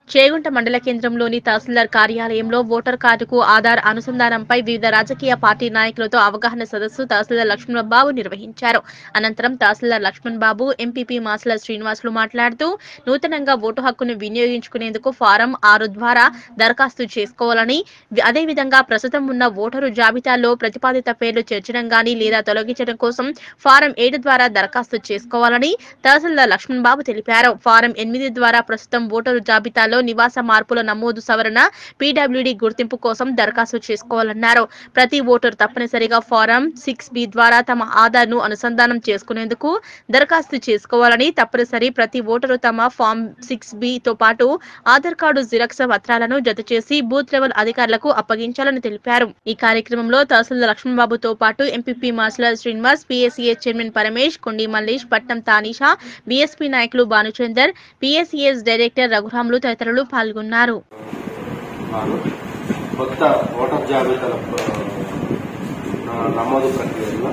చేగుంట మండల కేంద్రంలోని తహసీల్దార్ కార్యాలయంలో ఓటర్ కార్డుకు ఆధార్ అనుసంధానంపై వివిధ రాజకీయ పార్టీ నాయకులతో అవగాహన సదస్సు తహసీల్దార్ లక్ష్మణ్ బాబు నిర్వహించారు అనంతరం తహసీల్దార్ లక్ష్మణ్ బాబు ఎంపీపీ మాసల శ్రీనివాసులు మాట్లాడుతూ నూతనంగా ఓటు హక్కును వినియోగించుకునేందుకు ఫారం ఆరు ద్వారా దరఖాస్తు చేసుకోవాలని వి- అదేవిధంగా ప్రస్తుతం ఉన్న ఓటరు జాబితాలో ప్రతిపాదిత పేర్లు చేర్చడం గాని లేదా తొలగించడం కోసం ఫారం ఏడు ద్వారా దరఖాస్తు చేసుకోవాలని తహసీల్దార్ లక్ష్మణ్ బాబు తెలిపారు ఫారం ఎనిమిది ద్వారా ప్రస్తుతం ఓటరు జాబితాలో నివాస మార్పుల నమోదు సవరణ పీడబ్ల్యూడి గుర్తింపు కోసం దరఖాస్తు చేసుకోవాలన్నారు ప్రతి ఓటరు తప్పనిసరిగా ఫారం సిక్స్ బి ద్వారా తమ ఆధార్ ను అనుసంధానం చేసుకునేందుకు దరఖాస్తు చేసుకోవాలని తప్పనిసరి ప్రతి ఓటరు తమ ఫామ్ సిక్స్ బి తో పాటు ఆధార్ కార్డు జిరాక్స్ పత్రాలను జత చేసి బూత్ లెవెల్ అధికారులకు అప్పగించాలని తెలిపారు ఈ కార్యక్రమంలో తహసీల్దార్ లక్ష్మణ్ బాబుతో పాటు MPP Masula Srinivas PSCA chairman Paramesh Kondi Mallesh పట్నం తానీషా బీఎస్పీ నాయకులు భానుచందర్ పిఎస్సిఎస్ డైరెక్టర్ రఘురాములు తదితరులు పాల్గొన్నారు వారు కొత్త ఓటర్ జాబితాల ఆ, నమోదు ప్రక్రియలో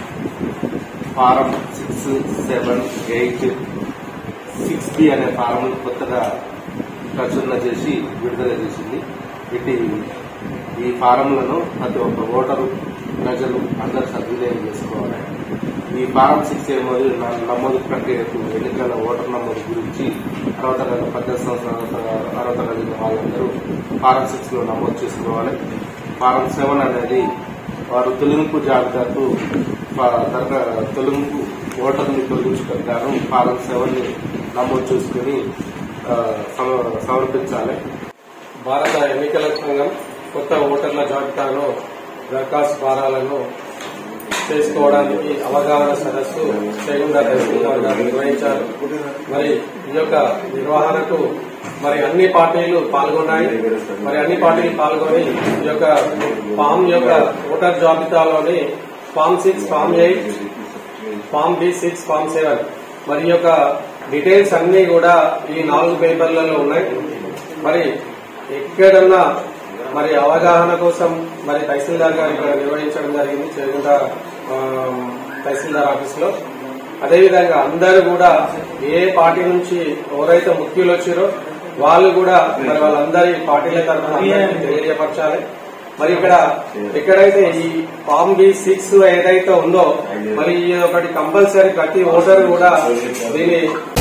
form six seven eight six B అనే ఫారం కొత్తగా ప్రచురణ చేసి విడుదల చేసింది ఇటు ఈ ఫారంలను ప్రతి ఒక్క ఓటరు ప్రజలు అందరూ సద్వినియోగం చేసుకోవాలి ఈ ఫారం సిక్స్ ఏమోది నమోదు ప్రక్రియకు ఎన్నికల ఓటర్ నమోదు గురించి అర్హత కలిగిన పద్దెనిమిది సంవత్సరాల అర్హత కలిగిన వాళ్ళందరూ ఫారం సిక్స్ లో నమోదు చేసుకోవాలి ఫారం సెవెన్ అనేది వారు తొలగింపు జాబితాకు ఫా- దరఖా- తొలగింపు ఓటర్ని తొలగించడం గాను ఫారం సెవెన్ ని నమోదు చేసుకుని ఆ, సమ- సమర్పించాలి భారత ఎన్నికల సంఘం కొత్త ఓటర్ల జాబితాలో దరఖాస్తు ఫారాలను చేసుకోవడానికి అవగాహన సదస్సు చేగుండా తహసీల్దార్ గారు నిర్వహించారు మరి ఈ యొక్క నిర్వహణకు మరి అన్ని పార్టీలు పాల్గొన్నాయి మరి అన్ని పార్టీలు పాల్గొని ఈ యొక్క ఫామ్ యొక్క ఓటర్ జాబితాలోని form six form eight form B six form seven మరి ఈ యొక్క డీటెయిల్స్ అన్ని కూడా ఈ నాలుగు పేపర్లలో ఉన్నాయి మరి ఎక్కడన్నా మరి అవగాహన కోసం మరి తహసీల్దార్ గారు ఇక్కడ నిర్వహించడం జరిగింది చేరుకుంట తహసీల్దార్ ఆఫీస్ లో అదేవిధంగా అందరూ కూడా ఏ పార్టీ నుంచి ఎవరైతే ముఖ్యులు వచ్చారో వాళ్ళు కూడా మరి వాళ్ళందరి పార్టీల తరఫున అందరికీ తెలియపరచాలి మరి ఇక్కడ ఎక్కడైతే ఈ ఫామ్ బి సిక్స్ ఏదైతే ఉందో మరి ఈ ఒకటి కంపల్సరీ ప్రతి ఓటర్ కూడా దీన్ని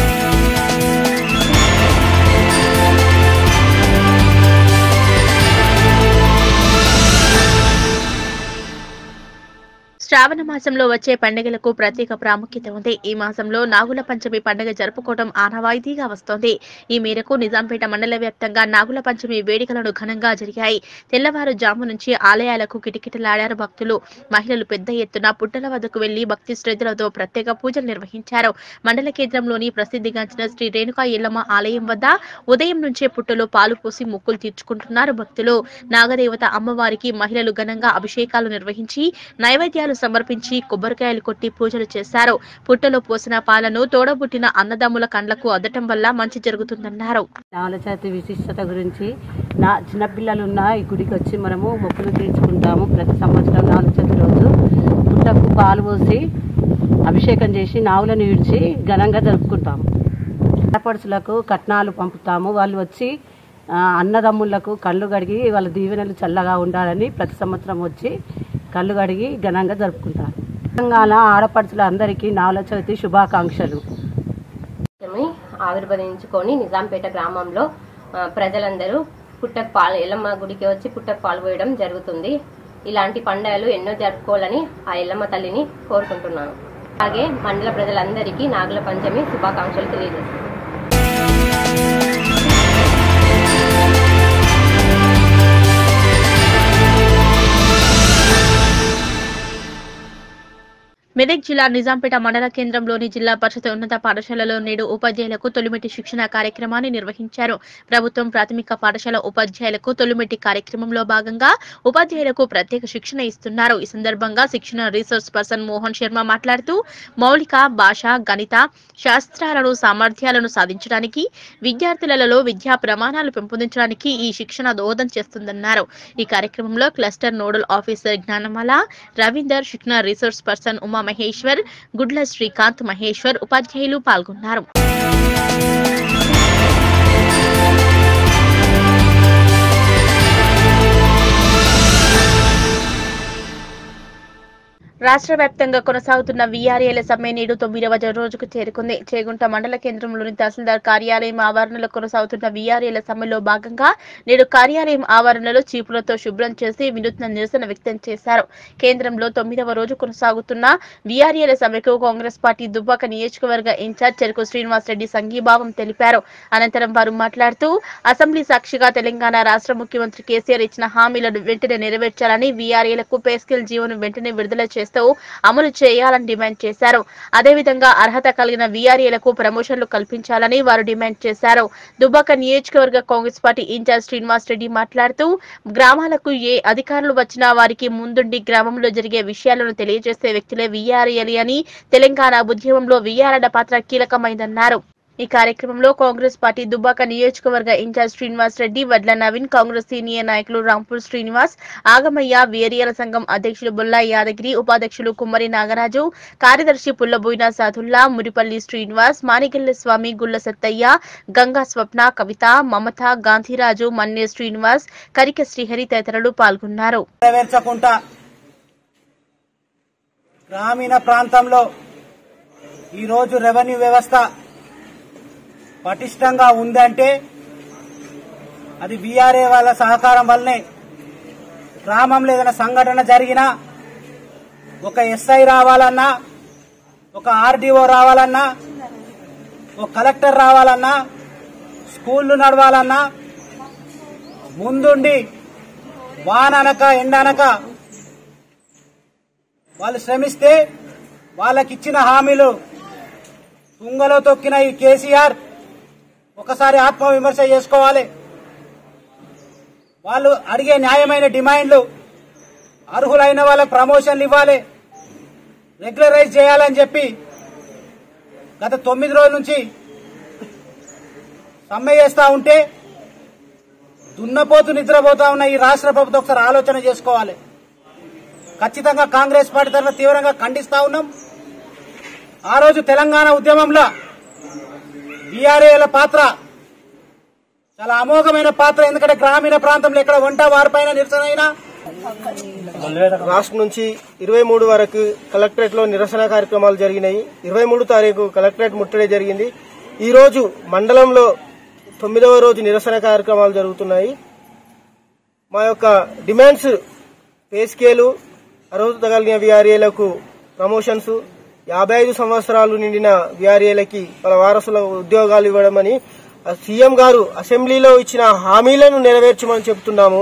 శ్రావణ మాసంలో వచ్చే పండుగలకు ప్రత్యేక ప్రాముఖ్యత ఉంది ఈ మాసంలో నాగుల పంచమి పండుగ జరుపుకోవడం ఆనవాయితీగా వస్తోంది ఈ మేరకు నిజాంపేట మండల వ్యాప్తంగా నాగుల పంచమి వేడుకలను ఘనంగా జరిగాయి తెల్లవారుజాము నుంచి ఆలయాలకు కిటకిటలాడారు భక్తులు మహిళలు పెద్ద ఎత్తున పుట్టల వద్దకు వెళ్లి భక్తి శ్రద్ధలతో ప్రత్యేక పూజలు నిర్వహించారు మండల కేంద్రంలోని ప్రసిద్ధిగాంచిన శ్రీ రేణుకా ఎల్లమ్మ ఆలయం వద్ద ఉదయం నుంచే పుట్టలో పాలు పోసి మొక్కులు తీర్చుకుంటున్నారు భక్తులు నాగదేవత అమ్మవారికి మహిళలు ఘనంగా అభిషేకాలు నిర్వహించి నైవేద్యాలు సమర్పించి కొబ్బరికాయలు కొట్టి పూజలు చేశారు పుట్టలో పోసిన పాలను తోడబుట్టిన అన్నదమ్ముల కండ్లకు అద్దటం వల్ల మంచి జరుగుతుందన్నారు నాగలచవితి విశిష్టత గురించి నా చిన్నపిల్లలు ఉన్న ఈ గుడికి వచ్చి మనము మొక్కులు తీర్చుకుంటాము ప్రతి సంవత్సరం నాగలచవితి రోజు పుట్టకు పాలు పోసి అభిషేకం చేసి నావులను విడిచి ఘనంగా జరుపుకుంటాము ఆడపడుచులకు కట్నాలు పంపుతాము వాళ్ళు వచ్చి ఆ, అన్నదమ్ములకు కళ్ళు కడిగి వాళ్ళ దీవెనలు చల్లగా ఉండాలని ప్రతి సంవత్సరం వచ్చి కళ్ళు కడిగి ఘనంగా జరుపుకుంటారు తెలంగాణ ఆడపడుచుల అందరికీ నావల చవితి శుభాకాంక్షలు కార్యక్రమాన్ని ఆవిర్భవించుకొని నిజాంపేట గ్రామంలో ఆ, ప్రజలందరూ పుట్టకు పాలు ఎల్లమ్మ గుడికి వచ్చి పుట్టకు పాలు పోయడం జరుగుతుంది ఇలాంటి పండుగలు ఎన్నో జరుపుకోవాలని ఆ ఎల్లమ్మ తల్లిని కోరుకుంటున్నాను అలాగే మండల ప్రజలందరికీ నాగుల పంచమి శుభాకాంక్షలు తెలియజేస్తున్నాను మెదక్ జిల్లా నిజాంపేట మండల కేంద్రంలోని జిల్లా పరిషత్ ఉన్నత పాఠశాలలో నేడు ఉపాధ్యాయులకు తొలిమెట్టి శిక్షణ కార్యక్రమాన్ని నిర్వహించారు ప్రభుత్వం ప్రాథమిక పాఠశాల ఉపాధ్యాయులకు తొలిమెట్టి కార్యక్రమంలో భాగంగా ఉపాధ్యాయులకు ప్రత్యేక శిక్షణ ఇస్తున్నారు ఈ సందర్భంగా శిక్షణ రీసోర్స్ పర్సన్ మోహన్ శర్మ మాట్లాడుతూ మౌలిక భాష గణిత శాస్త్రాలను సామర్థ్యాలను సాధించడానికి విద్యార్థులలో విద్యా ప్రమాణాలు పెంపొందించడానికి ఈ శిక్షణ దోహదం చేస్తుందన్నారు ఈ కార్యక్రమంలో cluster nodal officer Gnanamala Ravinder శిక్షణ రీసోర్స్ పర్సన్ ఉమా మహేశ్వర్ గుడ్ల శ్రీకాంత్ మహేశ్వర్ ఉపాధ్యాయులు పాల్గొన్నారు రాష్ట్ర వ్యాప్తంగా కొనసాగుతున్న వీఆర్ఏల సమ్మె నేడు తొమ్మిదవ రోజుకు చేరుకుంది చేగుంట మండల కేంద్రంలోని తహసీల్దార్ కార్యాలయం ఆవరణలో కొనసాగుతున్న వీఆర్ఏల సమ్మెలో భాగంగా నేడు కార్యాలయం ఆవరణలో చీపులతో శుభ్రం చేసి వినూత్న నిరసన వ్యక్తం చేశారు కేంద్రంలో తొమ్మిదవ రోజు కొనసాగుతున్న వీఆర్ఏల సమ్మెకు కాంగ్రెస్ పార్టీ దుబ్బాక నియోజకవర్గ ఇన్ఛార్జ్ చెరుకు శ్రీనివాస్ రెడ్డి సంఘీభావం తెలిపారు అనంతరం వారు మాట్లాడుతూ అసెంబ్లీ సాక్షిగా తెలంగాణ రాష్ట్ర ముఖ్యమంత్రి కేసీఆర్ ఇచ్చిన హామీలను వెంటనే నెరవేర్చాలని వీఆర్ఏలకు పే స్కేల్ జీవోను వెంటనే విడుదల చేస్తూ అమలు చేయాలని డిమాండ్ చేశారు అదేవిధంగా అర్హత కలిగిన వీఆర్ఏలకు ప్రమోషన్లు కల్పించాలని వారు డిమాండ్ చేశారు దుబ్బాక నియోజకవర్గ Congress party in-charge Srinivas Reddy మాట్లాడుతూ గ్రామాలకు ఏ అధికారులు వచ్చినా వారికి ముందుండి గ్రామంలో జరిగే విషయాలను తెలియజేసే వ్యక్తులే వీఆర్ఏలు అని తెలంగాణ ఉద్యమంలో వీఆర్ఎల పాత్ర కీలకమైందన్నారు ఈ కార్యక్రమంలో కాంగ్రెస్ పార్టీ దుబ్బాక నియోజకవర్గ ఇన్ఛార్జ్ శ్రీనివాస్ రెడ్డి వడ్ల నవీన్ కాంగ్రెస్ సీనియర్ నాయకులు రాంపూర్ శ్రీనివాస్ ఆగమయ్య వేరియల సంఘం అధ్యక్షులు బుల్లా యాదగిరి ఉపాధ్యక్షులు కుమ్మరి నాగరాజు కార్యదర్శి పుల్లబోయిన సాధుల్లా మురిపల్లి శ్రీనివాస్ మానికెళ్ల స్వామి గుల్ల సత్తయ్య గంగా స్వప్న కవిత మమత గాంధీరాజు మన్నే శ్రీనివాస్ కరిక శ్రీహరి తదితరులు పాల్గొన్నారు నెరవేర్చకుండా గ్రామీణ ప్రాంతంలో ఈరోజు రెవెన్యూ వ్యవస్థ పటిష్టంగా ఉందంటే అది వీఆర్ఏ వాళ్ళ సహకారం వల్లనే గ్రామంలో ఏదైనా సంఘటన జరిగినా ఒక ఎస్ఐ రావాలన్నా ఒక ఆర్డీఓ రావాలన్నా ఒక కలెక్టర్ రావాలన్నా స్కూళ్లు నడవాలన్నా ముందుండి వాననక ఎండనక వాళ్ళు శ్రమిస్తే వాళ్ళకిచ్చిన హామీలు తుంగలో తొక్కిన ఈ కేసీఆర్ ఒకసారి ఆత్మవిమర్శ చేసుకోవాలి వాళ్ళు అడిగే న్యాయమైన డిమాండ్లు అర్హులైన వాళ్ళకి ప్రమోషన్లు ఇవ్వాలి రెగ్యులరైజ్ చేయాలని చెప్పి గత తొమ్మిది రోజుల నుంచి సమ్మె చేస్తా ఉంటే దున్నపోతు నిద్రపోతా ఉన్న ఈ రాష్ట్ర ప్రభుత్వం ఒకసారి ఆలోచన చేసుకోవాలి ఖచ్చితంగా కాంగ్రెస్ పార్టీ తరఫున తీవ్రంగా ఖండిస్తా ఉన్నాం ఆ రోజు తెలంగాణ ఉద్యమంలో బీఆర్ఏల పాత్ర చాలా అమోఘమైన పాత్ర ఎందుకంటే గ్రామీణ ప్రాంతంలో ఎక్కడ వంట వారిపైన నిరసన అయినా రాష్ట్రం నుంచి ఇరవై మూడు వరకు కలెక్టరేట్ లో నిరసన కార్యక్రమాలు జరిగినాయి ఇరవై మూడు తారీఖు కలెక్టరేట్ ముట్టడి జరిగింది ఈ రోజు మండలంలో తొమ్మిదవ రోజు నిరసన కార్యక్రమాలు జరుగుతున్నాయి మా యొక్క డిమాండ్స్ పే స్కేలు అర్హత కలిగిన విఆర్ఏలకు ప్రమోషన్స్ యాభై ఐదు సంవత్సరాలు నిండిన విఆర్ఏలకి వాళ్ళ వారసుల ఉద్యోగాలు ఇవ్వడమని ఆ సీఎం గారు అసెంబ్లీలో ఇచ్చిన హామీలను నెరవేర్చమని చెబుతున్నాము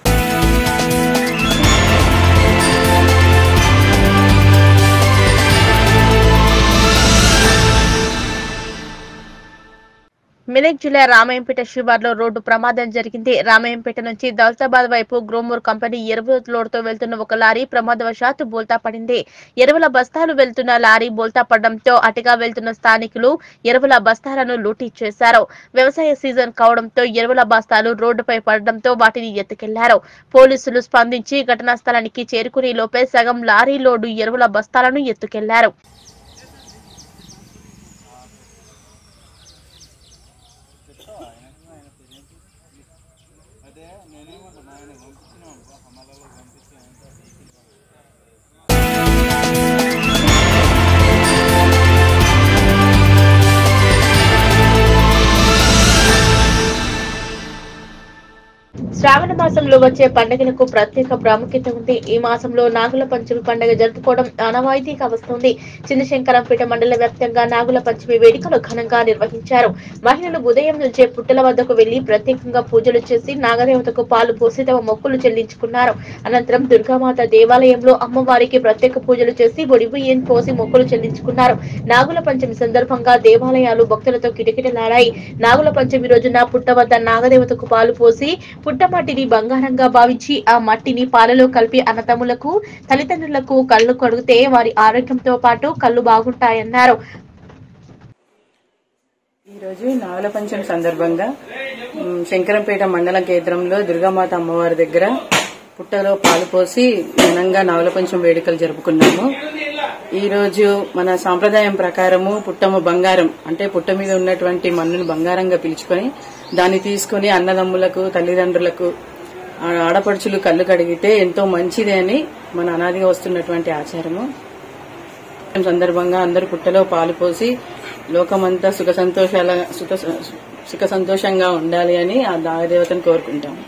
మెదక్ జిల్లా రామాయంపేట శివార్లో రోడ్డు ప్రమాదం జరిగింది రామాయంపేట నుంచి దౌలతాబాద్ వైపు గ్రోమూర్ కంపెనీ ఎరువుల లోడ్తో వెళ్తున్న ఒక లారీ ప్రమాదవశాత్తు బోల్తా పడింది ఎరువుల బస్తాలు వెళ్తున్న లారీ బోల్తా పడడంతో అటుగా వెళ్తున్న స్థానికులు ఎరువుల బస్తాలను లూటీ చేశారు వ్యవసాయ సీజన్ కావడంతో ఎరువుల బస్తాలు రోడ్డుపై పడడంతో వాటిని ఎత్తుకెళ్లారు పోలీసులు స్పందించి ఘటనా స్థలానికి చేరుకునే లోపే సగం లారీ లోడు ఎరువుల బస్తాలను ఎత్తుకెళ్లారు శ్రావణ మాసంలో వచ్చే పండుగలకు ప్రత్యేక ప్రాముఖ్యత ఉంది ఈ మాసంలో నాగుల పంచమి పండుగ జరుపుకోవడం ఆనవాయితీగా వస్తుంది చిన్నశంకరంపేట మండల వ్యాప్తంగా నాగుల పంచమి వేడుకలు ఘనంగా నిర్వహించారు మహిళలు ఉదయం నుంచే పుట్టల వద్దకు వెళ్లి ప్రత్యేకంగా పూజలు చేసి నాగదేవతకు పాలు పోసి తమ మొక్కులు చెల్లించుకున్నారు అనంతరం దుర్గామాత దేవాలయంలో అమ్మవారికి ప్రత్యేక పూజలు చేసి బొడిబియ్యం పోసి మొక్కులు చెల్లించుకున్నారు నాగుల పంచమి సందర్భంగా దేవాలయాలు భక్తులతో కిటకిటలాడాయి నాగుల పంచమి రోజున పుట్ట వద్ద నాగదేవతకు పాలు పోసి పుట్టమట్టిని బంగారంగా భావించి ఆ మట్టిని పాలలో కలిపి అన్నతమ్ములకు తల్లిదండ్రులకు కళ్ళు కడిగితే వారి ఆరోగ్యంతో పాటు కళ్ళు బాగుంటాయన్నారు ఈరోజు నావల పంచమి సందర్భంగా మ్, శంకరంపేట మండల కేంద్రంలో దుర్గామాత అమ్మవారి దగ్గర పుట్టలో పాలు పోసి ఘనంగా నావల పంచమి వేడుకలు జరుపుకున్నాము ఈ రోజు మన సాంప్రదాయం ప్రకారము పుట్టము బంగారం అంటే పుట్ట మీద ఉన్నటువంటి మన్నును బంగారంగా పిలుచుకొని దాన్ని తీసుకుని అన్నదమ్ములకు తల్లిదండ్రులకు ఆ ఆడపడుచులు కళ్ళు కడిగితే ఎంతో మంచిది అని మన అనాదిగా వస్తున్నటువంటి ఆచారము ఈ సందర్భంగా అందరూ పుట్టలో పాలు పోసి లోకమంతా సుఖ సంతోషాల సుఖ సుఖ సంతోషంగా ఉండాలి అని ఆ దాగదేవతను కోరుకుంటాము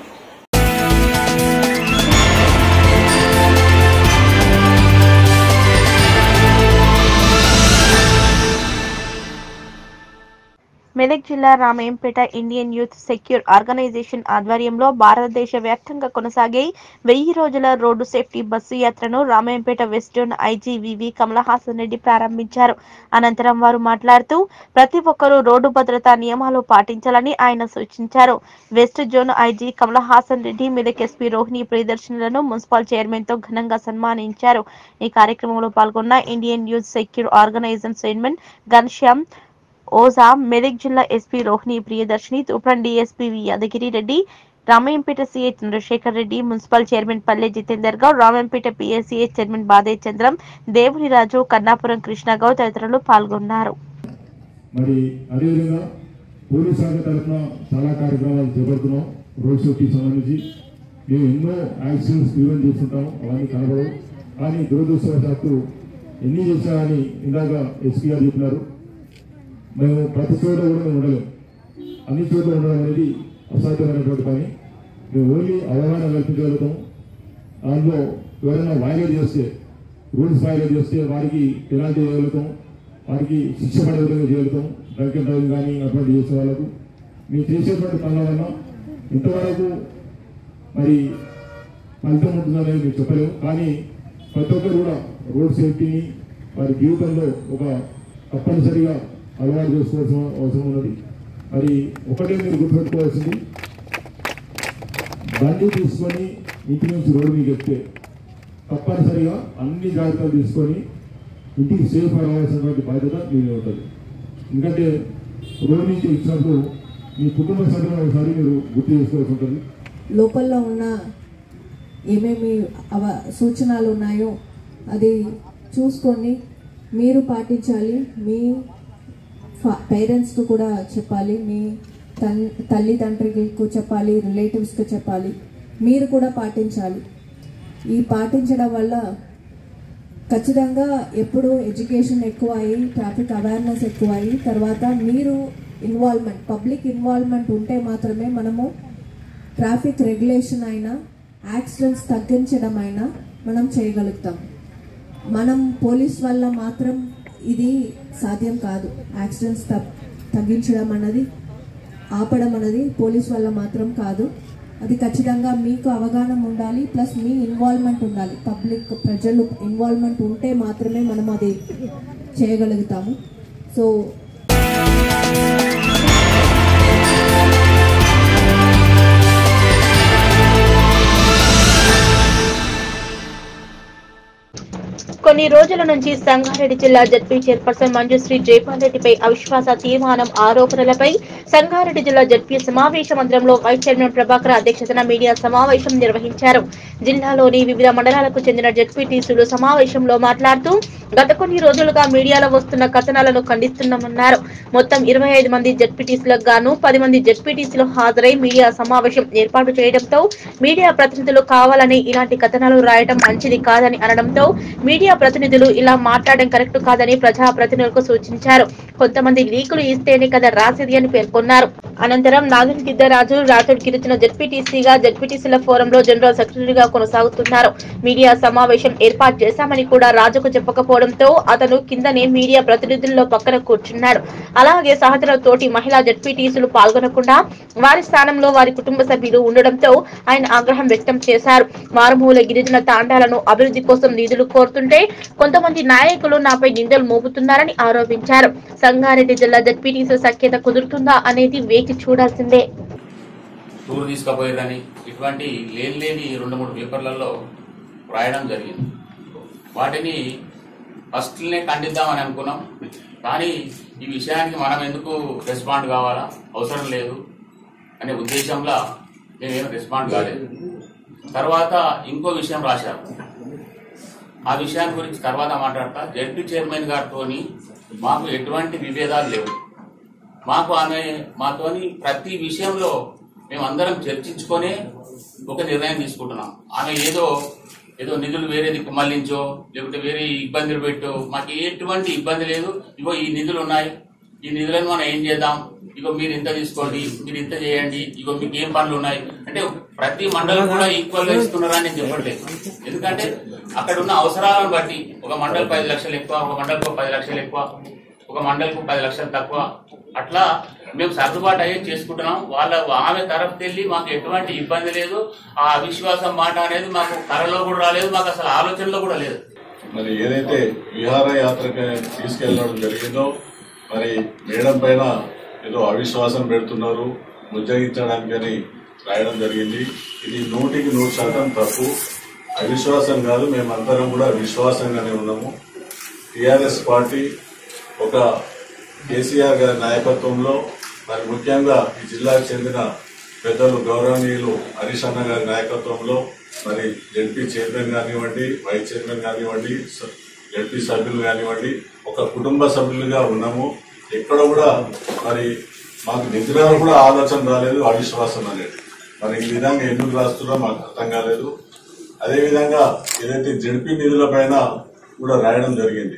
మెదక్ జిల్లా Ramayampet Indian youth secure organisation ఆధ్వర్యంలో భారతదేశ వ్యాప్తంగా కొనసాగే వెయ్యి రోజుల రోడ్డు సేఫ్టీ బస్సు యాత్రను Ramayampet west zone IG VV Kamalahasan Reddy ప్రారంభించారు అనంతరం వారు మాట్లాడుతూ ప్రతి ఒక్కరూ రోడ్డు భద్రతా నియమాలు పాటించాలని ఆయన సూచించారు west zone IG Kamalahasan Reddy Medak SP Rohini ప్రియదర్శనులను మున్సిపల్ చైర్మన్ తో ఘనంగా సన్మానించారు ఈ కార్యక్రమంలో పాల్గొన్న Indian youth secure organisation chairman Ghanshyam Oja Medak జిల్లా SP Rohini Priyadarshini Toopran DSP V Yadagiri Reddy Ramayampet CI Chandrashekar Reddy municipal chairman Palle Jitender Goud Ramayampet PSCA chairman Bade Chandram దేవునిరాజు Kannapuram Krishna Goud తదితరులు పాల్గొన్నారు మరి అదేవిధంగా పోలీస్ శాఖ తరఫున చాలా కార్యక్రమాలు చేపడుతున్నాం రోడ్ సేఫ్టీకి సంబంధించి మేము ఎన్నో యాక్సిడెంట్స్ ప్రివెంట్ చేస్తుంటాం అవన్నీ కనబడవు కానీ దురదృష్టవశాత్తు ఎన్ని చేసినా కానీ ఇందాక ఎస్పీ గారు చెప్పినారు మేము ప్రతి చోట కూడా మేము ఉండలేము అన్ని చోట్ల ఉండడం అనేది అసాధ్యమైనటువంటి పని మేము ఓన్లీ అవగాహన కల్పించగలుగుతాం దాంట్లో ఎవరైనా వైలేట్ చేస్తే రూల్స్ వైలేట్ చేస్తే వారికి పెనాల్టీ చేయగలుగుతాం వారికి శిక్ష పడే విధంగా చేయగలుగుతాం డ్రంక్ అండ్ డ్రైవింగ్ కానీ అటువంటి చేసే వాళ్ళకు మేము చేసేటువంటి పనుల వల్ల ఇంతవరకు మరి ఫలితం ఉంటుందనేది మేము చెప్పలేము కానీ ప్రతి ఒక్కరు కూడా రోడ్ సేఫ్టీని వారి జీవితంలో ఒక తప్పనిసరిగా అలవాటు చేసుకోవాల్సిన అవసరం ఉన్నది మరి ఒకటే మీరు గుర్తుపెట్టుకోవాల్సింది బండి తీసుకొని ఇంటి నుంచి రోడ్డు మీకు ఎక్కితే తప్పనిసరిగా అన్ని జాగ్రత్తలు తీసుకొని ఇంటికి సేఫ్ రావాల్సినటువంటి బాధ్యత మీరు ఉంటుంది ఎందుకంటే రోడ్డు నుంచి ఇచ్చినప్పుడు మీ కుటుంబ సభ్యులను ఒకసారి మీరు గుర్తు చేసుకోవాల్సి ఉంటుంది లోపల్లో ఉన్న ఏమేమి అవ సూచనలు ఉన్నాయో అది చూసుకొని మీరు పాటించాలి మీ పేరెంట్స్కి కూడా చెప్పాలి మీ తన్ తల్లిదండ్రులకు చెప్పాలి రిలేటివ్స్కి చెప్పాలి మీరు కూడా పాటించాలి ఈ పాటించడం వల్ల ఖచ్చితంగా ఎప్పుడు ఎడ్యుకేషన్ ఎక్కువ అయ్యి ట్రాఫిక్ అవేర్నెస్ ఎక్కువ అయ్యి తర్వాత మీరు ఇన్వాల్వ్మెంట్ పబ్లిక్ ఇన్వాల్వ్మెంట్ ఉంటే మాత్రమే మనము ట్రాఫిక్ రెగ్యులేషన్ అయినా యాక్సిడెంట్స్ తగ్గించడం అయినా మనం చేయగలుగుతాం మనం పోలీస్ వల్ల మాత్రం ఇది సాధ్యం కాదు యాక్సిడెంట్స్ తగ్గించడం అన్నది ఆపడం అనేది పోలీస్ వల్ల మాత్రం కాదు అది ఖచ్చితంగా మీకు అవగాహన ఉండాలి ప్లస్ మీ ఇన్వాల్వ్మెంట్ ఉండాలి పబ్లిక్ ప్రజలు ఇన్వాల్వ్మెంట్ ఉంటే మాత్రమే మనం అది చేయగలుగుతాము సో కొన్ని రోజుల నుంచి సంగారెడ్డి జిల్లా జడ్పీ చైర్పర్సన్ మంజుశ్రీ జైపాల్ రెడ్డిపై అవిశ్వాస తీర్మానం ఆరోపణలపై సంగారెడ్డి జిల్లా జడ్పీ సమావేశ మందిరంలో వైస్ చైర్మన్ ప్రభాకర్ అధ్యక్షతన మీడియా సమావేశం నిర్వహించారు జిల్లాలోని వివిధ మండలాలకు చెందిన జడ్పీటీసీలు సమావేశంలో మాట్లాడుతూ గత కొన్ని రోజులుగా మీడియాలో వస్తున్న కథనాలను ఖండిస్తున్నామన్నారు మొత్తం ఇరవై ఐదు మంది జడ్పీటీసీలకు గాను పది మంది జడ్పీటీసీలు హాజరై మీడియా సమావేశం ఏర్పాటు చేయడంతో మీడియా ప్రతినిధులు కావాలని ఇలాంటి కథనాలు రాయడం మంచిది కాదని అనడంతో మీడియా ప్రతినిధులు ఇలా మాట్లాడడం కరెక్ట్ కాదని ప్రజా ప్రతినిధులకు సూచించారు కొంతమంది లీకులు ఇస్తేనే కదా రాసేది అని పేర్కొన్నారు అనంతరం నాగన్ గిద్దరాజు రాథోడ్ గిరిజన జడ్పీటీసీగా జడ్పీటీసీల ఫోరంలో జనరల్ సెక్రటరీగా కొనసాగుతున్నారు మీడియా సమావేశం ఏర్పాటు చేశామని కూడా రాజుకు చెప్పకపోవడంతో అతను కిందనే మీడియా ప్రతినిధుల్లో పక్కన కూర్చున్నాడు అలాగే సహచర తోటి మహిళా జడ్పీటీసీలు పాల్గొనకుండా వారి స్థానంలో వారి కుటుంబ సభ్యులు ఉండడంతో ఆయన ఆగ్రహం వ్యక్తం చేశారు మారుమూల గిరిజన తాండాలను అభివృద్ధి కోసం నిధులు కోరుతుంటే కొంతమంది నాయకులు నాపై నిందలు మోపుతున్నారని ఆరోపించారు సంగారెడ్డి జిల్లా జడ్పీటీసీ సఖ్యత కుదురుతుందా అనేది వేచి చూడాల్సిందే టూర్ తీసుకుపోయేదని ఇటువంటి లేని లేని రెండు మూడు పేపర్లలో రాయడం జరిగింది వాటిని ఫస్ట్నే ఖండిద్దామని అనుకున్నాం కానీ ఈ విషయానికి మనం ఎందుకు రెస్పాండ్ కావాలా అవసరం లేదు అనే ఉద్దేశంలో మేమేం రెస్పాండ్ కాలేదు తర్వాత ఇంకో విషయం రాశారు ఆ విషయాన్ని గురించి తర్వాత మాట్లాడతా జడ్పీ చైర్మన్ గారితో మాకు ఎటువంటి విభేదాలు లేవు మాకు ఆమె మాతోని ప్రతి విషయంలో మేమందరం చర్చించుకొని ఒక నిర్ణయం తీసుకుంటున్నాం ఆమె ఏదో ఏదో నిధులు వేరే దిక్కు మళ్లించో లేకపోతే వేరే ఇబ్బందులు పెట్టో మాకు ఎటువంటి ఇబ్బంది లేదు ఇగో ఈ నిధులు ఉన్నాయి ఈ నిధులను మనం ఏం చేద్దాం ఇగో మీరు ఇంత తీసుకోండి మీరు ఇంత చేయండి ఇగో మీకు ఏం పనులు ఉన్నాయి అంటే ప్రతి మండలం కూడా ఈక్వల్ గా ఇస్తున్నారని నేను చెప్పట్లేదు ఎందుకంటే అక్కడ ఉన్న అవసరాలను బట్టి ఒక మండలి పది లక్షలు ఎక్కువ ఒక మండలికి పది లక్షలు ఎక్కువ ఒక మండలికి పది లక్షలు తక్కువ అట్లా మేము సర్దుబాటు అయ్యే చేసుకుంటున్నాం వాళ్ళ ఆమె తరఫు వెళ్ళి మాకు ఎటువంటి ఇబ్బంది లేదు ఆ అవిశ్వాసం మాట అనేది మాకు కరలో కూడా రాలేదు మాకు అసలు ఆలోచనలో కూడా లేదు మరి ఏదైతే విహార యాత్రకు తీసుకెళ్లడం జరిగిందో మరి మేడం పైన ఏదో అవిశ్వాసం పెడుతున్నారు ముజ్జగించడానికని రాయడం జరిగింది ఇది నూటికి నూరు శాతం తప్పు అవిశ్వాసం కాదు మేమందరం కూడా విశ్వాసంగానే ఉన్నాము టిఆర్ఎస్ పార్టీ ఒక కేసీఆర్ గారి నాయకత్వంలో మరి ముఖ్యంగా ఈ జిల్లాకు చెందిన పెద్దలు గౌరవనీయులు హరీష్ అన్న గారి నాయకత్వంలో మరి జడ్పీ చైర్మన్ కానివ్వండి వైస్ చైర్మన్ కానివ్వండి స- జడ్పీ సభ్యులు కానివ్వండి ఒక కుటుంబ సభ్యులుగా ఉన్నాము ఎక్కడ కూడా మరి మాకు నిద్రలో కూడా ఆలోచన రాలేదు అవిశ్వాసం అనేది మరి ఈ విధంగా ఎందుకు రాస్తున్నారో మాకు అర్థం కాలేదు అదేవిధంగా ఏదైతే జడ్పీ నిధుల పైన కూడా రాయడం జరిగింది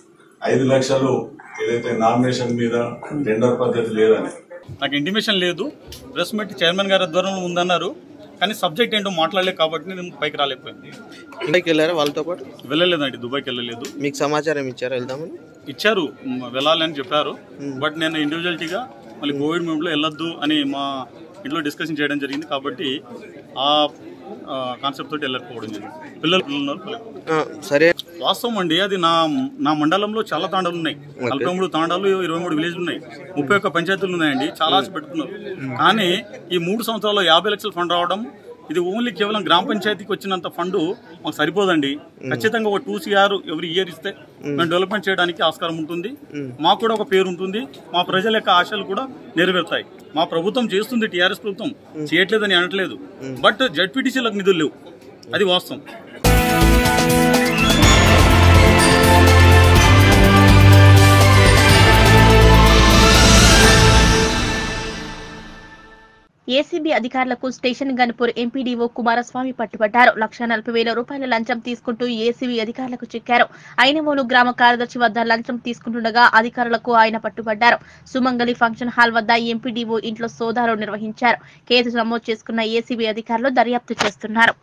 ఐదు లక్షలు ఏదైతే నామినేషన్ మీద టెండర్ పద్ధతి లేదని నాకు ఇంటిమేషన్ లేదు ప్రెస్ మీట్ చైర్మన్ గారి ఆధ్వర్యంలో ఉందన్నారు కానీ సబ్జెక్ట్ ఏంటో మాట్లాడలేదు కాబట్టి నేను పైకి రాలేకపోయింది ఇండియాకి వెళ్ళారా వాళ్ళతో పాటు వెళ్ళలేదండి దుబాయ్కి వెళ్ళలేదు మీకు సమాచారం ఇచ్చారా వెళ్దామని ఇచ్చారు మ్, వెళ్ళాలని చెప్పారు బట్ నేను ఇండివిజువాలిటీగా మళ్ళీ కోవిడ్ మూడ్లో వెళ్ళొద్దు అని మా ఇంట్లో డిస్కషన్ చేయడం జరిగింది కాబట్టి ఆ కాన్సెప్ట్ తోటి వెళ్ళకపోవడం జరిగింది పిల్లలు పిల్లలు ఉన్నారు పిల్లలు. ఆ, సరే వాస్తవం అండి అది నా నా మండలంలో చాలా తాండాలు ఉన్నాయి నలభై మూడు తాండాలు ఇరవై మూడు విలేజ్లు ఉన్నాయి ముప్పై ఒక్క పంచాయతీలు ఉన్నాయండి చాలా ఆశ పెట్టుకున్నారు కానీ ఈ మూడు సంవత్సరాల్లో యాభై లక్షల ఫండ్ రావడం ఇది ఓన్లీ కేవలం గ్రామ పంచాయతీకి వచ్చినంత ఫండ్ మాకు సరిపోదండి ఖచ్చితంగా ఒక టూ సిఆర్ ఎవరి ఇయర్ ఇస్తే మేము డెవలప్మెంట్ చేయడానికి ఆస్కారం ఉంటుంది మాకు కూడా ఒక పేరు ఉంటుంది మా ప్రజల యొక్క ఆశలు కూడా నెరవేరుతాయి మా ప్రభుత్వం చేస్తుంది టీఆర్ఎస్ ప్రభుత్వం చేయట్లేదని అనట్లేదు బట్ జడ్పీటీసీలకు నిధులు లేవు అది వాస్తవం ఏసీబీ అధికారులకు స్టేషన్ గన్పూర్ ఎంపీడీఓ కుమారస్వామి పట్టుబడ్డారు లక్ష నలభై వేల రూపాయల లంచం తీసుకుంటూ ఏసీబీ అధికారులకు చిక్కారు ఐనవోలు గ్రామ కార్యదర్శి వద్ద లంచం తీసుకుంటుండగా అధికారులకు ఆయన పట్టుబడ్డారు సుమంగలి ఫంక్షన్ హాల్ వద్ద ఎంపీడీఓ ఇంట్లో సోదాలు నిర్వహించారు కేసు నమోదు చేసుకున్న ఏసీబీ అధికారులు దర్యాప్తు చేస్తున్నారు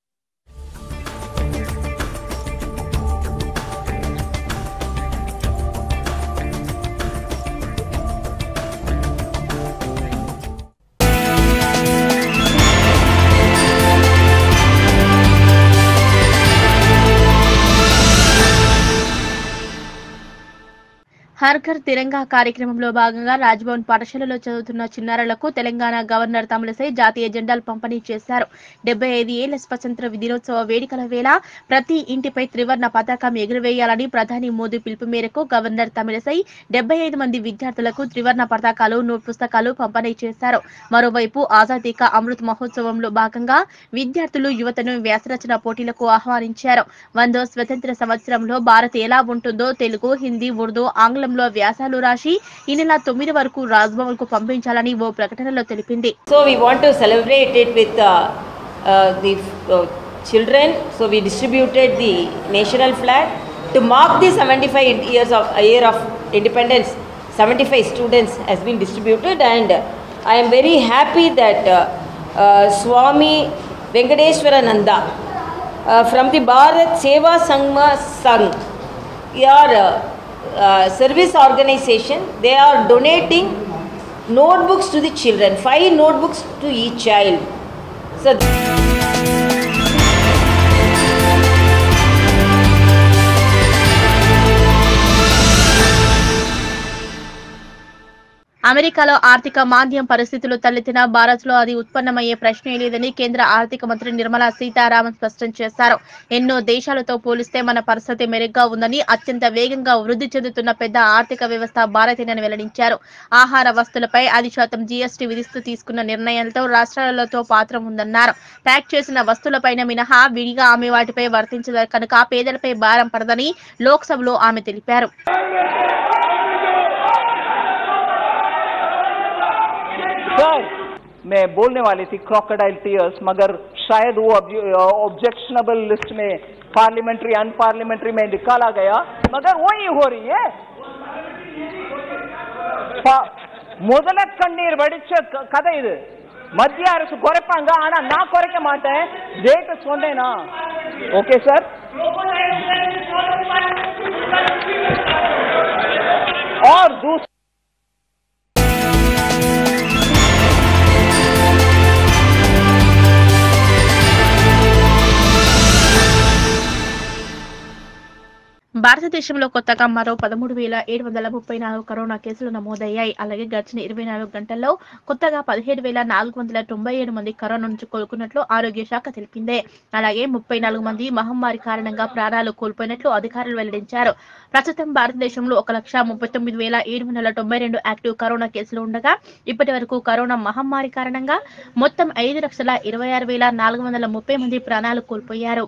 హర్ ఘర్ తిరంగా కార్యక్రమంలో భాగంగా రాజ్భవన్ పాఠశాలలో చదువుతున్న చిన్నారులకు తెలంగాణ గవర్నర్ తమిళసై జాతీయ జెండాలు పంపిణీ చేశారు డెబ్బై ఐదు ఏళ్ల స్వతంత్ర దినోత్సవ వేడుకల వేళ ప్రతి ఇంటిపై త్రివర్ణ పతాకం ఎగురవేయాలని ప్రధాని మోదీ పిలుపు మేరకు గవర్నర్ తమిళసై డెబ్బై ఐదు మంది విద్యార్థులకు త్రివర్ణ పతాకాలు నోట్ పుస్తకాలు పంపిణీ చేశారు మరోవైపు ఆజాదీ కా అమృత్ మహోత్సవంలో భాగంగా విద్యార్థులు యువతను వ్యాసరచన పోటీలకు ఆహ్వానించారు వందో స్వతంత్ర సంవత్సరంలో భారత్ ఎలా ఉంటుందో తెలుగు హిందీ ఉర్దూ ఆంగ్లంలో వ్యాసాలు రాసి ఈ నెల తొమ్మిది వరకు రాజ్భవన్ కు పంపించాలని ఓ ప్రకటనలో తెలిపింది So we want to celebrate it with uh, uh, the uh, children. So we distributed the national flag to mark the 75 years of a year of independence. 75 students has been distributed, and I am very happy that uh, uh, Swami Venkateshwarananda uh, from the Bharat Seva Sangma Sangh, your uh, uh, service organization, they are donating notebooks to the children, five notebooks to each child. So. అమెరికాలో ఆర్థిక మాంద్యం పరిస్థితులు తలెత్తిన భారత్ లో అది ఉత్పన్నమయ్యే ప్రశ్నే లేదని కేంద్ర ఆర్థిక మంత్రి నిర్మలా సీతారామన్ స్పష్టం చేశారు ఎన్నో దేశాలతో పోలిస్తే మన పరిస్థితి మెరుగ్గా ఉందని అత్యంత వేగంగా వృద్ధి చెందుతున్న పెద్ద ఆర్థిక వ్యవస్థ భారతేనని వెల్లడించారు ఆహార వస్తువులపై ఐదు శాతం జీఎస్టీ విధిస్తూ తీసుకున్న నిర్ణయాలతో రాష్ట్రాలతో పాత్ర ఉందన్నారు ప్యాక్ చేసిన వస్తువులపైన మినహా విడిగా ఆమె వాటిపై వర్తించదు కనుక పేదలపై భారం పడదని లోక్సభలో ఆమె తెలిపారు में बोलने वाली थी क्रोकोडाइल टीयर्स मगर शायद वो ऑब्जेक्शनबल लिस्ट में पार्लियामेंट्री अनपार्लियामेंट्री में निकाला गया मगर वही हो रही है ப- முதல கண்ணீர் வடிச்ச க- கதை இது மத்திய அரசு குறைப்பாங்க ஆனா நான் குறைக்க மாட்டேன் டேட் சொன்னேனா ஓகே சார் और दूसरा భారతదేశంలో కొత్తగా మరో పదమూడు వేల ఏడు వందల ముప్పై నాలుగు కరోనా కేసులు నమోదయ్యాయి అలాగే గడిచిన ఇరవై నాలుగు గంటల్లో కొత్తగా పదిహేడు వేల నాలుగు వందల తొంభై ఏడు మంది కరోనా నుంచి కోలుకున్నట్లు ఆరోగ్య శాఖ తెలిపింది అలాగే ముప్పై నాలుగు మంది మహమ్మారి కారణంగా ప్రాణాలు కోల్పోయినట్లు అధికారులు వెల్లడించారు ప్రస్తుతం భారతదేశంలో ఒక లక్ష ముప్పై తొమ్మిది వేల ఏడు వందల తొంభై రెండు యాక్టివ్ కరోనా కేసులు ఉండగా ఇప్పటి వరకు కరోనా మహమ్మారి కారణంగా మొత్తం ఐదు లక్షల ఇరవై ఆరు వేల నాలుగు వందల ముప్పై మంది ప్రాణాలు కోల్పోయారు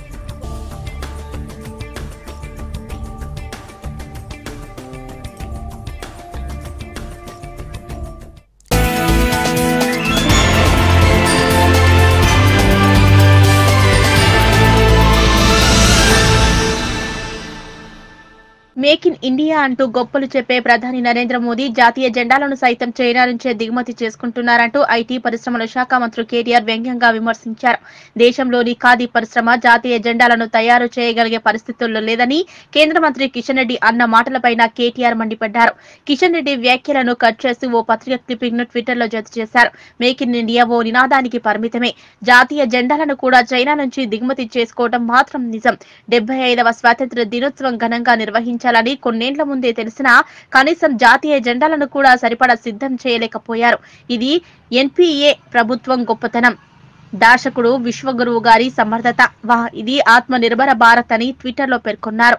మేక్ ఇన్ ఇండియా అంటూ గొప్పలు చెప్పే ప్రధాని నరేంద్ర మోదీ జాతీయ జెండాలను సైతం చైనా నుంచే దిగుమతి చేసుకుంటున్నారంటూ ఐటీ పరిశ్రమల శాఖ మంత్రి కేటీఆర్ వ్యంగ్యంగా విమర్శించారు దేశంలోని ఖాదీ పరిశ్రమ జాతీయ జెండాలను తయారు చేయగలిగే పరిస్థితుల్లో లేదని కేంద్ర మంత్రి కిషన్ రెడ్డి అన్న మాటలపైన కేటీఆర్ మండిపడ్డారు కిషన్ రెడ్డి వ్యాఖ్యలను కట్ చేసి ఓ పత్రిక క్లిప్పింగ్ ను ట్విట్టర్ లో జత చేశారు మేక్ ఇన్ ఇండియా ఓ నినాదానికి పరిమితమే జాతీయ జెండాలను కూడా చైనా నుంచి దిగుమతి చేసుకోవడం మాత్రం నిజం డెబ్బై ఐదవ స్వాతంత్ర దినోత్సవం ఘనంగా నిర్వహించాలని కొన్నేండ్ల ముందే తెలిసినా కనీసం జాతీయ జెండాలను కూడా సరిపడా సిద్ధం చేయలేకపోయారు ఇది ఎన్పిఏ ప్రభుత్వం గొప్పతనం దార్శకుడు విశ్వగురువు గారి సమర్థత వా ఇది ఆత్మ నిర్భర భారత్ అని ట్విట్టర్ లో పేర్కొన్నారు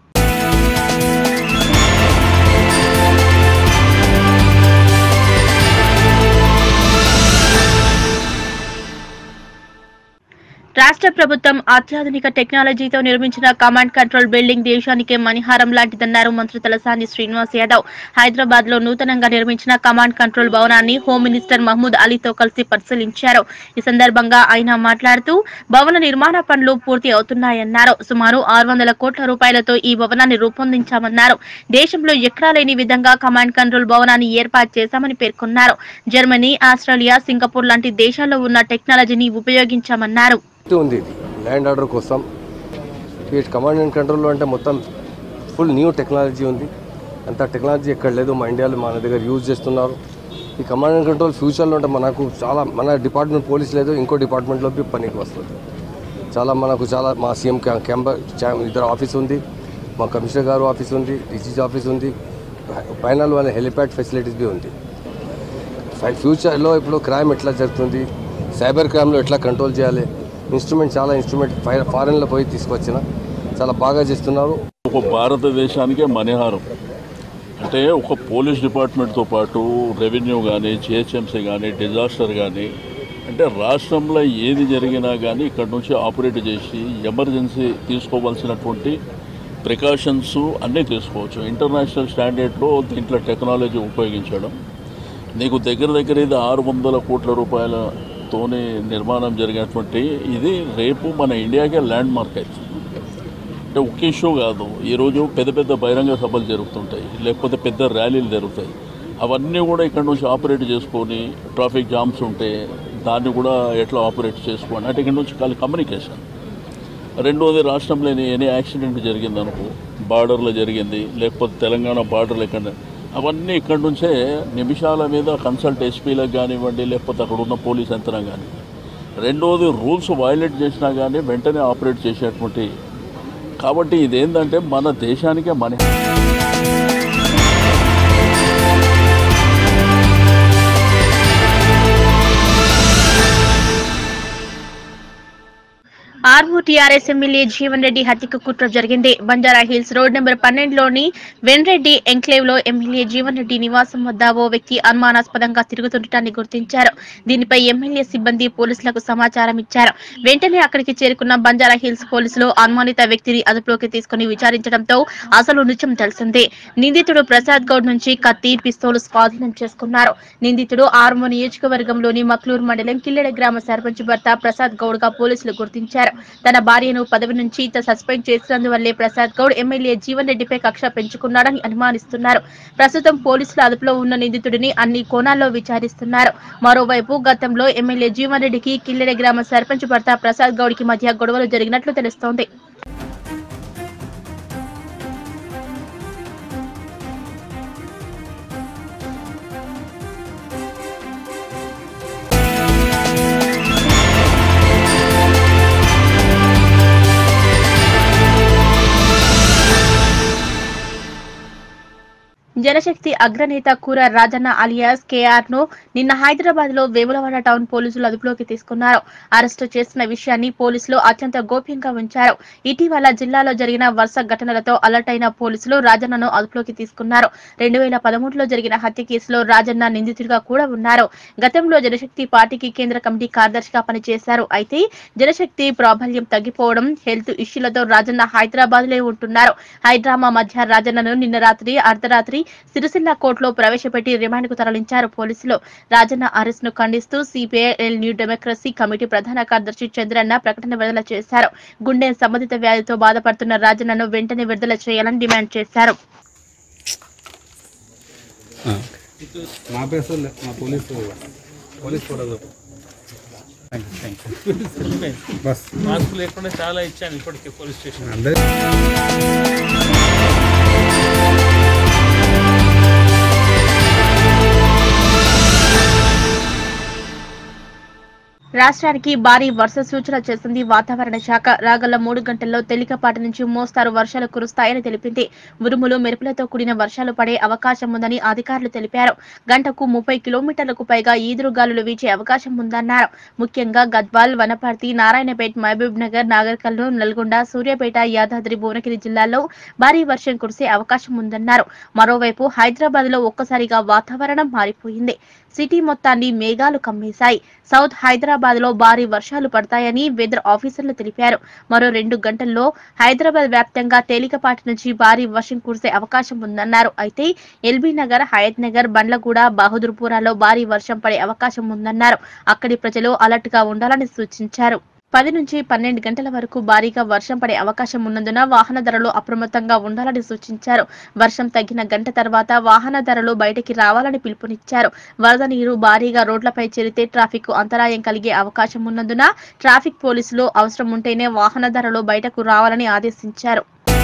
రాష్ట్ర ప్రభుత్వం అత్యాధునిక టెక్నాలజీతో నిర్మించిన కమాండ్ కంట్రోల్ బిల్డింగ్ దేశానికే మణిహారం లాంటిదన్నారు మంత్రి తలసాని శ్రీనివాస్ యాదవ్ హైదరాబాద్ లో నూతనంగా నిర్మించిన కమాండ్ కంట్రోల్ భవనాన్ని హోం మినిస్టర్ మహమూద్ అలీతో కలిసి పరిశీలించారు ఈ సందర్భంగా ఆయన మాట్లాడుతూ భవన నిర్మాణ పనులు పూర్తి అవుతున్నాయన్నారు సుమారు ఆరు వందల కోట్ల రూపాయలతో ఈ భవనాన్ని రూపొందించామన్నారు దేశంలో ఎక్కడా లేని విధంగా కమాండ్ కంట్రోల్ భవనాన్ని ఏర్పాటు చేశామని పేర్కొన్నారు జర్మనీ ఆస్ట్రేలియా సింగపూర్ లాంటి దేశాల్లో ఉన్న టెక్నాలజీని ఉపయోగించామన్నారు ఉంది ఇది ల్యాండ్ ఆర్డర్ కోసం ఈ కమాండ్ అండ్ కంట్రోల్లో అంటే మొత్తం ఫుల్ న్యూ టెక్నాలజీ ఉంది అంత టెక్నాలజీ ఎక్కడ లేదు మా ఇండియాలో మన దగ్గర యూజ్ చేస్తున్నారు ఈ కమాండ్ అండ్ కంట్రోల్ ఫ్యూచర్లో అంటే మనకు చాలా మన డిపార్ట్మెంట్ పోలీస్ లేదు ఇంకో డిపార్ట్మెంట్లోకి పనికి వస్తుంది చాలా మనకు చాలా మా సీఎం క్యాంప ఇద్దరు ఆఫీస్ ఉంది మా కమిషనర్ గారు ఆఫీస్ ఉంది డిసిసి ఆఫీస్ ఉంది పైన వాళ్ళ హెలిప్యాడ్ ఫెసిలిటీస్ బి ఉంది ఫై- ఫ్యూచర్లో ఇప్పుడు క్రైమ్ ఎట్లా జరుగుతుంది సైబర్ క్రైమ్లో ఎట్లా కంట్రోల్ చేయాలి ఇన్స్ట్రుమెంట్ చాలా ఇన్స్ట్రుమెంట్ ఫై- ఫారెన్లో పోయి తీసుకొచ్చిన చాలా బాగా చేస్తున్నారు ఒక భారతదేశానికే మణిహారం అంటే ఒక పోలీస్ డిపార్ట్మెంట్తో పాటు రెవెన్యూ కానీ జిహెచ్ఎంసీ కానీ డిజాస్టర్ కానీ అంటే రాష్ట్రంలో ఏది జరిగినా కానీ ఇక్కడ నుంచి ఆపరేట్ చేసి ఎమర్జెన్సీ తీసుకోవాల్సినటువంటి ప్రికాషన్స్ అన్నీ తీసుకోవచ్చు ఇంటర్నేషనల్ స్టాండర్డ్లో దీంట్లో టెక్నాలజీ ఉపయోగించడం నీకు దగ్గర దగ్గర ఇది ఆరు వందల కోట్ల రూపాయలతోనే నిర్మాణం జరిగినటువంటి ఇది రేపు మన ఇండియాకే ల్యాండ్ మార్క్ అవుతుంది అంటే ఒక ఇష్యూ కాదు ఈరోజు పెద్ద పెద్ద బహిరంగ సభలు జరుగుతుంటాయి లేకపోతే పెద్ద ర్యాలీలు జరుగుతాయి అవన్నీ కూడా ఇక్కడ నుంచి ఆపరేట్ చేసుకొని ట్రాఫిక్ జామ్స్ ఉంటే దాన్ని కూడా ఎట్లా ఆపరేట్ చేసుకోండి అంటే ఇక్కడ నుంచి కాలి కమ్యూనికేషన్ రెండోది రాష్ట్రంలో ఎనీ యాక్సిడెంట్ జరిగింది అనుకో బార్డర్లో జరిగింది లేకపోతే తెలంగాణ బార్డర్లో ఎక్కడ అవన్నీ ఇక్కడ నుంచే నిమిషాల మీద కన్సల్ట్ ఎస్పీలకు కానివ్వండి లేకపోతే అక్కడ ఉన్న పోలీస్ యంత్రం కానీ రెండోది రూల్స్ వైలేట్ చేసినా కానీ వెంటనే ఆపరేట్ చేసేటువంటి కాబట్టి ఇదేంటంటే మన దేశానికే మన ఆర్మూర్ టీఆర్ఎస్ ఎమ్మెల్యే జీవన్ రెడ్డి హత్యకు కుట్ర జరిగింది బంజారా హిల్స్ రోడ్ నెంబర్ పన్నెండులోని వెన్రెడ్డి ఎంక్లేవ్ లో ఎమ్మెల్యే జీవన్ రెడ్డి నివాసం వద్ద ఓ వ్యక్తి అనుమానాస్పదంగా తిరుగుతుండటాన్ని గుర్తించారు దీనిపై ఎమ్మెల్యే సిబ్బంది పోలీసులకు సమాచారం ఇచ్చారు వెంటనే అక్కడికి చేరుకున్న బంజారా హిల్స్ పోలీసులు అనుమానిత వ్యక్తిని అదుపులోకి తీసుకుని విచారించడంతో అసలు నిజం తెలిసింది నిందితుడు ప్రసాద్ గౌడ్ నుంచి కత్తి పిస్తోలు స్వాధీనం చేసుకున్నారు నిందితుడు ఆర్మూర్ నియోజకవర్గంలోని మక్లూరు మండలం కిల్లెడ గ్రామ సర్పంచ్ భర్త ప్రసాద్ గౌడ్ గా పోలీసులు గుర్తించారు తన భార్యను పదవి నుంచి ఇత సస్పెండ్ చేసినందువల్లే ప్రసాద్ గౌడ్ ఎమ్మెల్యే జీవన్ రెడ్డిపై కక్ష పెంచుకున్నాడని అనుమానిస్తున్నారు ప్రస్తుతం పోలీసుల అదుపులో ఉన్న నిందితుడిని అన్ని కోణాల్లో విచారిస్తున్నారు మరోవైపు గతంలో ఎమ్మెల్యే జీవన్ రెడ్డికి కిల్లెడ గ్రామ సర్పంచ్ భర్త ప్రసాద్ గౌడ్ కి మధ్య గొడవలు జరిగినట్లు తెలుస్తోంది జనశక్తి అగ్రనేత కూర రాజన్న అలియాస్ కేఆర్ ను నిన్న హైదరాబాద్ లో వేములవాడ టౌన్ పోలీసులు అదుపులోకి తీసుకున్నారు అరెస్టు చేసిన విషయాన్ని పోలీసులు అత్యంత గోప్యంగా ఉంచారు ఇటీవల జిల్లాలో జరిగిన వరుస ఘటనలతో అలర్ట్ అయిన పోలీసులు రాజన్నను అదుపులోకి తీసుకున్నారు రెండు వేల పదమూడులో జరిగిన హత్య కేసులో రాజన్న నిందితుడిగా కూడా ఉన్నారు గతంలో జనశక్తి పార్టీకి కేంద్ర కమిటీ కార్యదర్శిగా పనిచేశారు అయితే జనశక్తి ప్రాబల్యం తగ్గిపోవడం హెల్త్ ఇష్యూలతో రాజన్న హైదరాబాద్ లో ఉంటున్నారు హైడ్రామా మధ్య రాజన్నను నిన్న రాత్రి అర్ధరాత్రి సిరిసిల్ల కోర్టులో ప్రవేశపెట్టి రిమాండ్ కు తరలించారు పోలీసులు రాజన్న అరెస్ట్ ను ఖండిస్తూ సిపిఐ న్యూ డెమోక్రసీ కమిటీ ప్రధాన కార్యదర్శి చంద్రన్న ప్రకటన విడుదల చేశారు గుండె సంబంధిత వ్యాధితో బాధపడుతున్న రాజన్నను వెంటనే విడుదల చేయాలని డిమాండ్ చేశారు మా పేరు మా పోలీసు పోలీస్ కూడా బస్ మాస్క్ లేకుండా చాలా ఇచ్చాను ఇప్పటికే పోలీస్ స్టేషన్ అందరి రాష్ట్రానికి భారీ వర్ష సూచన చేసింది వాతావరణ శాఖ రాగల మూడు గంటల్లో తేలికపాటి నుంచి మోస్తారు వర్షాలు కురుస్తాయని తెలిపింది ఉరుములు మెరుపులతో కూడిన వర్షాలు పడే అవకాశం ఉందని అధికారులు తెలిపారు గంటకు ముప్పై కిలోమీటర్లకు పైగా ఈదురుగాలులు వీచే అవకాశం ఉందన్నారు ముఖ్యంగా గద్వాల్ వనపర్తి నారాయణపేట్ మహబూబ్ నగర్ నాగర్ కర్నూలు నల్గొండ సూర్యాపేట యాదాద్రి భువనగిరి జిల్లాల్లో భారీ వర్షం కురిసే అవకాశం ఉందన్నారు మరోవైపు హైదరాబాద్ లో ఒక్కసారిగా వాతావరణం మారిపోయింది సిటీ మొత్తాన్ని మేఘాలు కమ్మేశాయి సౌత్ హైదరాబాద్ లో భారీ వర్షాలు పడతాయని వెదర్ ఆఫీసర్లు తెలిపారు మరో రెండు గంటల్లో హైదరాబాద్ వ్యాప్తంగా తేలికపాటి నుంచి భారీ వర్షం కురిసే అవకాశం ఉందన్నారు అయితే ఎల్బీ నగర్ హయత్ నగర్ బండ్లగూడ బహదూర్పురాలో భారీ వర్షం పడే అవకాశం ఉందన్నారు అక్కడి ప్రజలు అలర్ట్ గా ఉండాలని సూచించారు పది నుంచి పన్నెండు గంటల వరకు భారీగా వర్షం పడే అవకాశం ఉన్నందున వాహనదారులు అప్రమత్తంగా ఉండాలని సూచించారు వర్షం తగ్గిన గంట తర్వాత వాహనదారులు బయటికి రావాలని పిలుపునిచ్చారు వరద నీరు భారీగా రోడ్లపై చేరితే ట్రాఫిక్ అంతరాయం కలిగే అవకాశం ఉన్నందున ట్రాఫిక్ పోలీసులు అవసరం ఉంటేనే వాహనదారులు బయటకు రావాలని ఆదేశించారు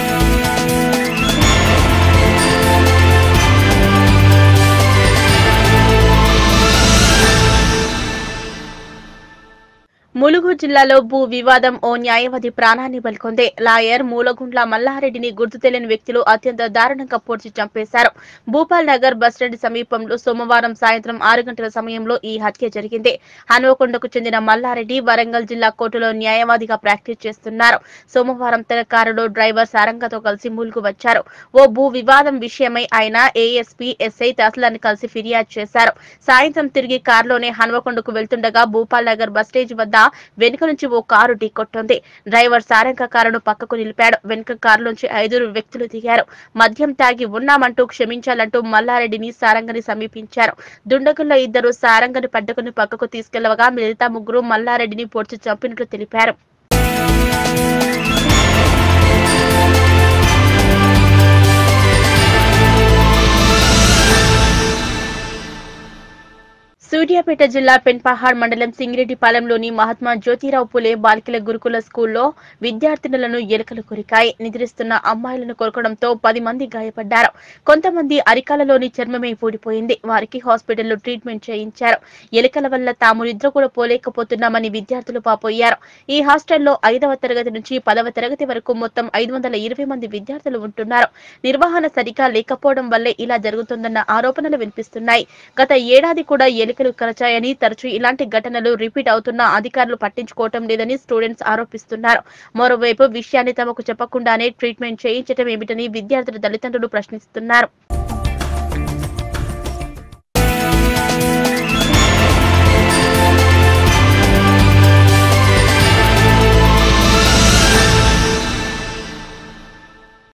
ములుగు జిల్లాలో భూ వివాదం ఓ న్యాయవాది ప్రాణాన్ని బలికొంది లాయర్ మూలగుండ్ల మల్లారెడ్డిని గుర్తు తెలియని వ్యక్తులు అత్యంత దారుణంగా పొడిచి చంపేశారు భూపాల్ నగర్ బస్టాండ్ సమీపంలో సోమవారం సాయంత్రం ఆరు గంటల సమయంలో ఈ హత్య జరిగింది హనుమకొండకు చెందిన మల్లారెడ్డి వరంగల్ జిల్లా కోర్టులో న్యాయవాదిగా ప్రాక్టీస్ చేస్తున్నారు సోమవారం తన కారులో డ్రైవర్ సారంగతో కలిసి ములుగు వచ్చారు ఓ భూ వివాదం విషయమై ఆయన ఏఎస్పీ ఎస్ఐ తహసీల్దార్ని కలిసి ఫిర్యాదు చేశారు సాయంత్రం తిరిగి కారులోనే హనుమకొండకు వెళ్తుండగా భూపాల్ నగర్ బస్ స్టేజ్ వద్ద వెనుక నుంచి ఓ కారు ఢీకొట్టింది డ్రైవర్ సారంగ కారును పక్కకు నిలిపాడు వెనుక కారులోంచి ఐదుగురు వ్యక్తులు దిగారు మద్యం తాగి ఉన్నామంటూ క్షమించాలంటూ మల్లారెడ్డిని సారంగని సమీపించారు దుండగుల్లో ఇద్దరు సారంగని పడ్డకుని పక్కకు తీసుకెళ్లవగా మిగతా ముగ్గురు మల్లారెడ్డిని పొడిచి చంపినట్లు తెలిపారు సూర్యాపేట జిల్లా పెన్పహాడ్ మండలం సింగిరెడ్డిపాలెంలోని మహాత్మా జ్యోతిరావు పులే బాలికల గురుకుల స్కూల్లో విద్యార్థినులను ఎలుకలు కొరికాయి నిద్రిస్తున్న అమ్మాయిలను కొరకడంతో పది మంది గాయపడ్డారు కొంతమంది అరికాలలోని చర్మమే పూడిపోయింది వారికి హాస్పిటల్లో ట్రీట్మెంట్ చేయించారు ఎలుకల వల్ల తాము నిద్ర కూడా పోలేకపోతున్నామని విద్యార్థులు పాపోయారు ఈ హాస్టల్లో ఐదవ తరగతి నుంచి పదవ తరగతి వరకు మొత్తం ఐదు వందల ఇరవై మంది విద్యార్థులు ఉంటున్నారు నిర్వహణ సరిగా లేకపోవడం వల్లే ఇలా జరుగుతుందన్న ఆరోపణలు వినిపిస్తున్నాయి గత ఏడాది కూడా ఎలుకలు కరచాయని తరచూ ఇలాంటి ఘటనలు రిపీట్ అవుతున్నా అధికారులు పట్టించుకోవటం లేదని స్టూడెంట్స్ ఆరోపిస్తున్నారు మరోవైపు విషయాన్ని తమకు చెప్పకుండానే ట్రీట్మెంట్ చేయించటం ఏమిటని విద్యార్థుల తల్లిదండ్రులు ప్రశ్నిస్తున్నారు